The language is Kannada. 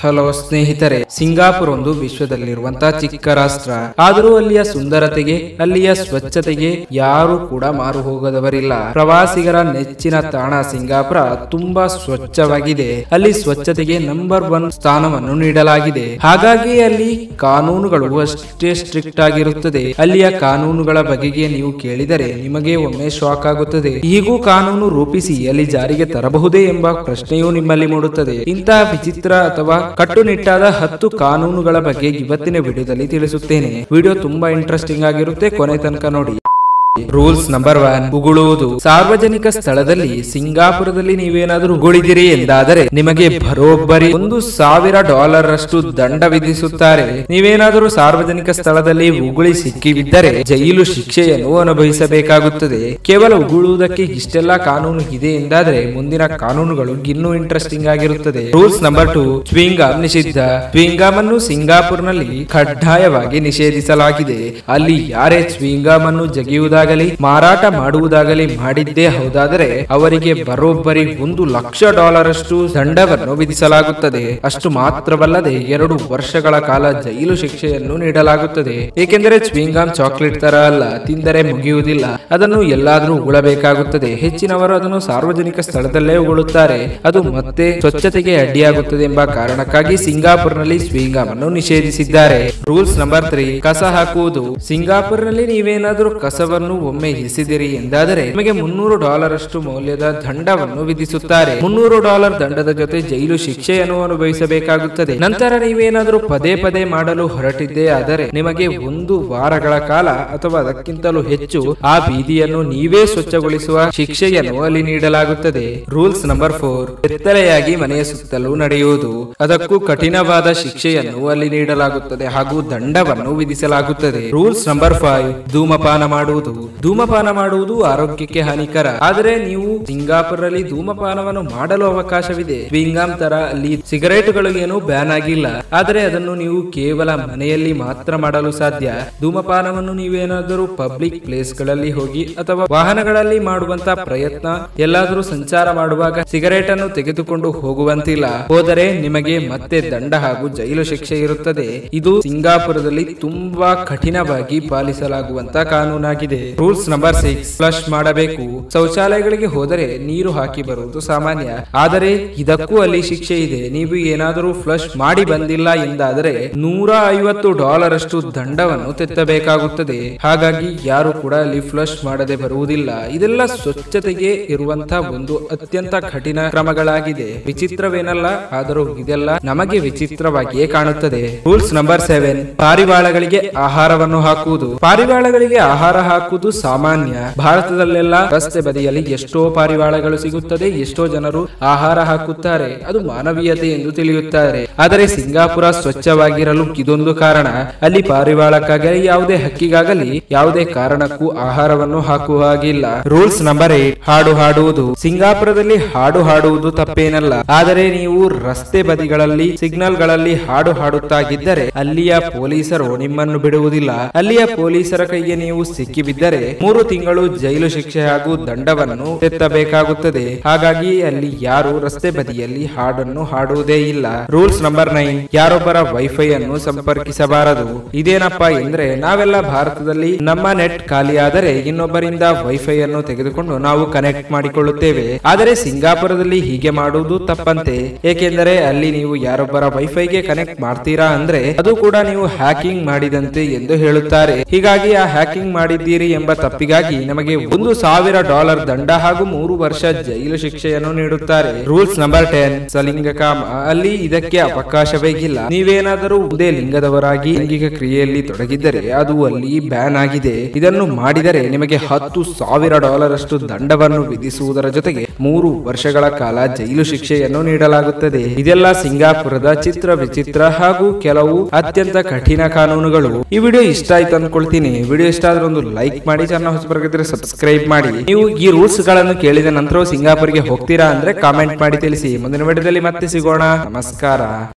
ಹಲೋ ಸ್ನೇಹಿತರೆ ಸಿಂಗಾಪುರ್ ಒಂದು ವಿಶ್ವದಲ್ಲಿರುವಂತಹ ಚಿಕ್ಕ ರಾಷ್ಟ್ರ ಆದರೂ ಅಲ್ಲಿಯ ಸುಂದರತೆಗೆ ಅಲ್ಲಿಯ ಸ್ವಚ್ಛತೆಗೆ ಯಾರು ಕೂಡ ಮಾರು ಹೋಗದವರಿಲ್ಲ ಪ್ರವಾಸಿಗರ ನೆಚ್ಚಿನ ತಾಣ ಸಿಂಗಾಪುರ ತುಂಬಾ ಸ್ವಚ್ಛವಾಗಿದೆ ಅಲ್ಲಿ ಸ್ವಚ್ಛತೆಗೆ ನಂಬರ್ ಒನ್ ಸ್ಥಾನವನ್ನು ನೀಡಲಾಗಿದೆ ಹಾಗಾಗಿ ಅಲ್ಲಿ ಕಾನೂನುಗಳು ಅಷ್ಟೇ ಸ್ಟ್ರಿಕ್ಟ್ ಆಗಿರುತ್ತದೆ ಅಲ್ಲಿಯ ಕಾನೂನುಗಳ ಬಗೆಗೆ ನೀವು ಕೇಳಿದರೆ ನಿಮಗೆ ಒಮ್ಮೆ ಶಾಕ್ ಆಗುತ್ತದೆ ಹೀಗೂ ಕಾನೂನು ರೂಪಿಸಿ ಅಲ್ಲಿ ಜಾರಿಗೆ ತರಬಹುದೇ ಎಂಬ ಪ್ರಶ್ನೆಯೂ ನಿಮ್ಮಲ್ಲಿ ಮೂಡುತ್ತದೆ ಇಂತಹ ವಿಚಿತ್ರ ಅಥವಾ ಕಟ್ಟುನಿಟ್ಟಾದ ಹತ್ತು ಕಾನೂನುಗಳ ಬಗ್ಗೆ ಇವತ್ತಿನ ವಿಡಿಯೋದಲ್ಲಿ ತಿಳಿಸುತ್ತೇನೆ ವಿಡಿಯೋ ತುಂಬಾ ಇಂಟ್ರೆಸ್ಟಿಂಗ್ ಆಗಿರುತ್ತೆ ಕೊನೆ ತನಕ ನೋಡಿ ರೂಲ್ಸ್ ನಂಬರ್ ಒನ್ ಉಗುಳುವುದು ಸಾರ್ವಜನಿಕ ಸ್ಥಳದಲ್ಲಿ ಸಿಂಗಾಪುರದಲ್ಲಿ ನೀವೇನಾದರೂ ಉಗುಳಿದಿರಿ ಎಂದಾದರೆ ನಿಮಗೆ ಬರೋಬ್ಬರಿ ಒಂದು ಸಾವಿರ ಡಾಲರ್ ಅಷ್ಟು ದಂಡ ವಿಧಿಸುತ್ತಾರೆ ನೀವೇನಾದರೂ ಸಾರ್ವಜನಿಕ ಸ್ಥಳದಲ್ಲಿ ಉಗುಳಿ ಸಿಕ್ಕಿಬಿದ್ದರೆ ಜೈಲು ಶಿಕ್ಷೆಯನ್ನು ಅನುಭವಿಸಬೇಕಾಗುತ್ತದೆ ಕೇವಲ ಉಗುಳುವುದಕ್ಕೆ ಇಷ್ಟೆಲ್ಲ ಕಾನೂನು ಇದೆ ಎಂದಾದರೆ ಮುಂದಿನ ಕಾನೂನುಗಳು ಇನ್ನೂ ಇಂಟ್ರೆಸ್ಟಿಂಗ್ ಆಗಿರುತ್ತದೆ ರೂಲ್ಸ್ ನಂಬರ್ ಟು ಚ್ವಿಂಗಾಮ್ ನಿಷಿದ್ಧ ಚ್ವಿಂಗಾಮ್ ಅನ್ನು ಸಿಂಗಾಪುರ್ನಲ್ಲಿ ಕಡ್ಡಾಯವಾಗಿ ನಿಷೇಧಿಸಲಾಗಿದೆ ಅಲ್ಲಿ ಯಾರೇ ಚ್ವಿಂಗಾಮ್ ಅನ್ನು ಜಗಿಯುವುದಾಗಲಿ ಮಾರಾಟ ಮಾಡುವುದಾಗಲಿ ಮಾಡಿದ್ದೇ ಹೌದಾದರೆ ಅವರಿಗೆ ಬರೋಬ್ಬರಿ ಒಂದು ಲಕ್ಷ ಡಾಲರ್ ಅಷ್ಟು ದಂಡವನ್ನು ವಿಧಿಸಲಾಗುತ್ತದೆ ಅಷ್ಟು ಮಾತ್ರವಲ್ಲದೆ ಎರಡು ವರ್ಷಗಳ ಕಾಲ ಜೈಲು ಶಿಕ್ಷೆಯನ್ನು ನೀಡಲಾಗುತ್ತದೆ ಏಕೆಂದರೆ ಚ್ವಿಂಗಾಮ್ ಚಾಕ್ಲೇಟ್ ತರ ಅಲ್ಲ ತಿಂದರೆ ಮುಗಿಯುವುದಿಲ್ಲ ಅದನ್ನು ಎಲ್ಲಾದ್ರೂ ಉಗುಳಬೇಕಾಗುತ್ತದೆ ಹೆಚ್ಚಿನವರು ಅದನ್ನು ಸಾರ್ವಜನಿಕ ಸ್ಥಳದಲ್ಲೇ ಉಗುಳುತ್ತಾರೆ ಅದು ಮತ್ತೆ ಸ್ವಚ್ಛತೆಗೆ ಅಡ್ಡಿಯಾಗುತ್ತದೆ ಎಂಬ ಕಾರಣಕ್ಕಾಗಿ ಸಿಂಗಾಪುರ್ನಲ್ಲಿ ಸ್ವಿಂಗಾಮ್ ಅನ್ನು ನಿಷೇಧಿಸಿದ್ದಾರೆ ರೂಲ್ಸ್ ನಂಬರ್ ತ್ರೀ ಕಸ ಹಾಕುವುದು ಸಿಂಗಾಪುರ್ನಲ್ಲಿ ನೀವೇನಾದರೂ ಕಸವನ್ನು ಒಮ್ಮೆ ಎಸೆದಿರಿ ಎಂದಾದರೆ ನಿಮಗೆ ಮುನ್ನೂರು ಡಾಲರ್ ಅಷ್ಟು ಮೌಲ್ಯದ ದಂಡವನ್ನು ವಿಧಿಸುತ್ತಾರೆ ಮುನ್ನೂರು ಡಾಲರ್ ದಂಡದ ಜೊತೆ ಜೈಲು ಶಿಕ್ಷೆಯನ್ನು ಅನುಭವಿಸಬೇಕಾಗುತ್ತದೆ ನಂತರ ನೀವೇನಾದರೂ ಪದೇ ಪದೇ ಮಾಡಲು ಹೊರಟಿದ್ದೇ ಆದರೆ ನಿಮಗೆ ಒಂದು ವಾರಗಳ ಕಾಲ ಅಥವಾ ಅದಕ್ಕಿಂತಲೂ ಹೆಚ್ಚು ಆ ಬೀದಿಯನ್ನು ನೀವೇ ಸ್ವಚ್ಛಗೊಳಿಸುವ ಶಿಕ್ಷೆಯನ್ನು ಅಲ್ಲಿ ನೀಡಲಾಗುತ್ತದೆ ರೂಲ್ಸ್ ನಂಬರ್ ಫೋರ್ ಎತ್ತರೆಯಾಗಿ ಮನೆಯ ಸುತ್ತಲೂ ನಡೆಯುವುದು ಅದಕ್ಕೂ ಕಠಿಣವಾದ ಶಿಕ್ಷೆಯನ್ನು ಅಲ್ಲಿ ನೀಡಲಾಗುತ್ತದೆ ಹಾಗೂ ದಂಡವನ್ನು ವಿಧಿಸಲಾಗುತ್ತದೆ ರೂಲ್ಸ್ ನಂಬರ್ ಫೈವ್ ಧೂಮಪಾನ ಮಾಡುವುದು ಧೂಮಪಾನ ಮಾಡುವುದು ಆರೋಗ್ಯಕ್ಕೆ ಹಾನಿಕರ ಆದರೆ ನೀವು ಸಿಂಗಾಪುರಲ್ಲಿ ಧೂಮಪಾನವನ್ನು ಮಾಡಲು ಅವಕಾಶವಿದೆ ಸ್ವಿಂಗಾಮ್ ತರ ಅಲ್ಲಿ ಸಿಗರೇಟುಗಳು ಏನು ಬ್ಯಾನ್ ಆಗಿಲ್ಲ ಆದರೆ ಅದನ್ನು ನೀವು ಕೇವಲ ಮನೆಯಲ್ಲಿ ಮಾತ್ರ ಮಾಡಲು ಸಾಧ್ಯ ಧೂಮಪಾನವನ್ನು ನೀವೇನಾದರೂ ಪಬ್ಲಿಕ್ ಪ್ಲೇಸ್ ಗಳಲ್ಲಿ ಹೋಗಿ ಅಥವಾ ವಾಹನಗಳಲ್ಲಿ ಮಾಡುವಂತ ಪ್ರಯತ್ನ ಎಲ್ಲಾದರೂ ಸಂಚಾರ ಮಾಡುವಾಗ ಸಿಗರೇಟ್ ಅನ್ನು ತೆಗೆದುಕೊಂಡು ಹೋಗುವಂತಿಲ್ಲ ಹೋದರೆ ನಿಮಗೆ ಮತ್ತೆ ದಂಡ ಹಾಗೂ ಜೈಲು ಶಿಕ್ಷೆ ಇರುತ್ತದೆ ಇದು ಸಿಂಗಾಪುರದಲ್ಲಿ ತುಂಬಾ ಕಠಿಣವಾಗಿ ಪಾಲಿಸಲಾಗುವಂತ ಕಾನೂನಾಗಿದೆ ರೂಲ್ಸ್ ನಂಬರ್ ಸಿಕ್ಸ್ ಫ್ಲಶ್ ಮಾಡಬೇಕು ಶೌಚಾಲಯಗಳಿಗೆ ಹೋದರೆ ನೀರು ಹಾಕಿ ಬರುವುದು ಸಾಮಾನ್ಯ ಆದರೆ ಇದಕ್ಕೂ ಅಲ್ಲಿ ಶಿಕ್ಷೆ ಇದೆ ನೀವು ಏನಾದರೂ ಫ್ಲಶ್ ಮಾಡಿ ಬಂದಿಲ್ಲ ಎಂದಾದರೆ ನೂರ ಐವತ್ತು ಡಾಲರ್ ಅಷ್ಟು ದಂಡವನ್ನು ತೆತ್ತಬೇಕಾಗುತ್ತದೆ ಹಾಗಾಗಿ ಯಾರು ಕೂಡ ಅಲ್ಲಿ ಫ್ಲಶ್ ಮಾಡದೆ ಬರುವುದಿಲ್ಲ ಇದೆಲ್ಲ ಸ್ವಚ್ಛತೆಗೆ ಇರುವಂತಹ ಒಂದು ಅತ್ಯಂತ ಕಠಿಣ ಕ್ರಮಗಳಾಗಿದೆ ವಿಚಿತ್ರವೇನಲ್ಲ ಆದರೂ ಇದೆಲ್ಲ ನಮಗೆ ವಿಚಿತ್ರವಾಗಿಯೇ ಕಾಣುತ್ತದೆ ರೂಲ್ಸ್ ನಂಬರ್ ಸೆವೆನ್ ಪಾರಿವಾಳಗಳಿಗೆ ಆಹಾರವನ್ನು ಹಾಕುವುದು ಪಾರಿವಾಳಗಳಿಗೆ ಆಹಾರ ಹಾಕುವುದು ಸಾಮಾನ್ಯ ಭಾರತದಲ್ಲೆಲ್ಲ ರಸ್ತೆ ಬದಿಯಲ್ಲಿ ಎಷ್ಟೋ ಪಾರಿವಾಳಗಳು ಸಿಗುತ್ತದೆ ಎಷ್ಟೋ ಜನರು ಆಹಾರ ಹಾಕುತ್ತಾರೆ ಅದು ಮಾನವೀಯತೆ ಎಂದು ತಿಳಿಯುತ್ತಾರೆ ಆದರೆ ಸಿಂಗಾಪುರ ಸ್ವಚ್ಛವಾಗಿರಲು ಇದೊಂದು ಕಾರಣ ಅಲ್ಲಿ ಪಾರಿವಾಳಕ್ಕಾಗಲಿ ಯಾವುದೇ ಹಕ್ಕಿಗಾಗಲಿ ಯಾವುದೇ ಕಾರಣಕ್ಕೂ ಆಹಾರವನ್ನು ಹಾಕುವ ಹಾಗಿಲ್ಲ ರೂಲ್ಸ್ ನಂಬರ್ ಏಟ್ ಹಾಡು ಹಾಡುವುದು ಸಿಂಗಾಪುರದಲ್ಲಿ ಹಾಡು ಹಾಡುವುದು ತಪ್ಪೇನಲ್ಲ ಆದರೆ ನೀವು ರಸ್ತೆ ಬದಿಗಳಲ್ಲಿ ಸಿಗ್ನಲ್ ಗಳಲ್ಲಿ ಹಾಡು ಹಾಡುತ್ತಾಗಿದ್ದರೆ ಅಲ್ಲಿಯ ಪೊಲೀಸರು ನಿಮ್ಮನ್ನು ಬಿಡುವುದಿಲ್ಲ ಅಲ್ಲಿಯ ಪೊಲೀಸರ ಕೈಗೆ ನೀವು ಸಿಕ್ಕಿಬಿದ್ದರೆ ಮೂರು ತಿಂಗಳು ಜೈಲು ಶಿಕ್ಷೆ ಹಾಗೂ ದಂಡವನ್ನು ತೆತ್ತಬೇಕಾಗುತ್ತದೆ ಹಾಗಾಗಿ ಅಲ್ಲಿ ಯಾರು ರಸ್ತೆ ಬದಿಯಲ್ಲಿ ಹಾಡನ್ನು ಹಾಡುವುದೇ ಇಲ್ಲ ರೂಲ್ಸ್ ನಂಬರ್ ನೈನ್ ಯಾರೊಬ್ಬರ ವೈಫೈ ಅನ್ನು ಸಂಪರ್ಕಿಸಬಾರದು ಇದೇನಪ್ಪಾ ಎಂದ್ರೆ ನಾವೆಲ್ಲ ಭಾರತದಲ್ಲಿ ನಮ್ಮ ನೆಟ್ ಖಾಲಿಯಾದರೆ ಇನ್ನೊಬ್ಬರಿಂದ ವೈಫೈ ಅನ್ನು ತೆಗೆದುಕೊಂಡು ನಾವು ಕನೆಕ್ಟ್ ಮಾಡಿಕೊಳ್ಳುತ್ತೇವೆ ಆದರೆ ಸಿಂಗಾಪುರದಲ್ಲಿ ಹೀಗೆ ಮಾಡುವುದು ತಪ್ಪಂತೆ ಏಕೆಂದರೆ ಅಲ್ಲಿ ನೀವು ಯಾರೊಬ್ಬರ ವೈಫೈಗೆ ಕನೆಕ್ಟ್ ಮಾಡ್ತೀರಾ ಅಂದ್ರೆ ಅದು ಕೂಡ ನೀವು ಹ್ಯಾಕಿಂಗ್ ಮಾಡಿದಂತೆ ಎಂದು ಹೇಳುತ್ತಾರೆ ಹೀಗಾಗಿ ಆ ಹ್ಯಾಕಿಂಗ್ ಮಾಡಿದ್ದೀರಿ ಎಂಬ ತಪ್ಪಿಗಾಗಿ ನಮಗೆ ಒಂದು ಸಾವಿರ ಡಾಲರ್ ದಂಡ ಹಾಗೂ ಮೂರು ವರ್ಷ ಜೈಲು ಶಿಕ್ಷೆಯನ್ನು ನೀಡುತ್ತಾರೆ ರೂಲ್ಸ್ ನಂಬರ್ ಟೆನ್ ಸಲಿಂಗಕಾಮ ಅಲ್ಲಿ ಇದಕ್ಕೆ ಅವಕಾಶವೇ ಇಲ್ಲ ನೀವೇನಾದರೂ ಒಂದೇ ಲಿಂಗದವರಾಗಿ ಲೈಂಗಿಕ ಕ್ರಿಯೆಯಲ್ಲಿ ತೊಡಗಿದ್ದರೆ ಅದು ಅಲ್ಲಿ ಬ್ಯಾನ್ ಆಗಿದೆ ಇದನ್ನು ಮಾಡಿದರೆ ನಿಮಗೆ ಹತ್ತು ಸಾವಿರ ಡಾಲರ್ ಅಷ್ಟು ದಂಡವನ್ನು ವಿಧಿಸುವುದರ ಜೊತೆಗೆ ಮೂರು ವರ್ಷಗಳ ಕಾಲ ಜೈಲು ಶಿಕ್ಷೆಯನ್ನು ನೀಡಲಾಗುತ್ತದೆ ಇದೆಲ್ಲ ಸಿಂಗಾಪುರದ ಚಿತ್ರ ವಿಚಿತ್ರ ಹಾಗೂ ಕೆಲವು ಅತ್ಯಂತ ಕಠಿಣ ಕಾನೂನುಗಳು ಈ ವಿಡಿಯೋ ಇಷ್ಟ ಆಯ್ತು ಅನ್ಕೊಳ್ತೀನಿ ವಿಡಿಯೋ ಇಷ್ಟ ಆದ್ರೆ ಒಂದು ಲೈಕ್ ಮಾಡಿ ಚಾನಲ್ ಹೊಸಬರ್ಗಿದ್ರೆ ಸಬ್ಸ್ಕ್ರೈಬ್ ಮಾಡಿ ನೀವು ಈ ರೂಲ್ಸ್ ಗಳನ್ನು ಕೇಳಿದ ನಂತರ ಸಿಂಗಾಪುರ್ಗೆ ಹೋಗ್ತೀರಾ ಅಂದ್ರೆ ಕಾಮೆಂಟ್ ಮಾಡಿ ತಿಳಿಸಿ ಮುಂದಿನ ವಿಡಿಯೋದಲ್ಲಿ ಮತ್ತೆ ಸಿಗೋಣ ನಮಸ್ಕಾರ